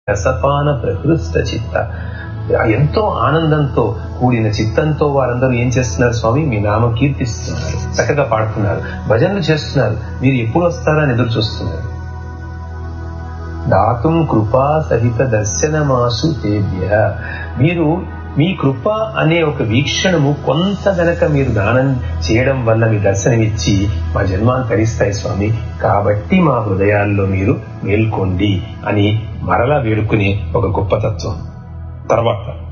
రసపాన ప్రహృష్ట చిత్త ఎంతో ఆనందంతో కూడిన చిత్తంతో వారందరూ ఏం చేస్తున్నారు స్వామి మీ నామం కీర్తిస్తున్నారు చక్కగా పాడుతున్నారు భజనలు చేస్తున్నారు మీరు ఎప్పుడు వస్తారని ఎదురు చూస్తున్నారు దాతుం కృపా సహిత దర్శనమాసు తేభ్య మీరు మీ కృప అనే ఒక వీక్షణము కొంత గనక మీరు దానం చేయడం వల్ల మీ దర్శనమిచ్చి మా జన్మాలు తరిస్తాయి స్వామి కాబట్టి మా హృదయాల్లో మీరు మేల్కోండి అని మరలా వేడుకునే ఒక గొప్ప తత్వం తర్వాత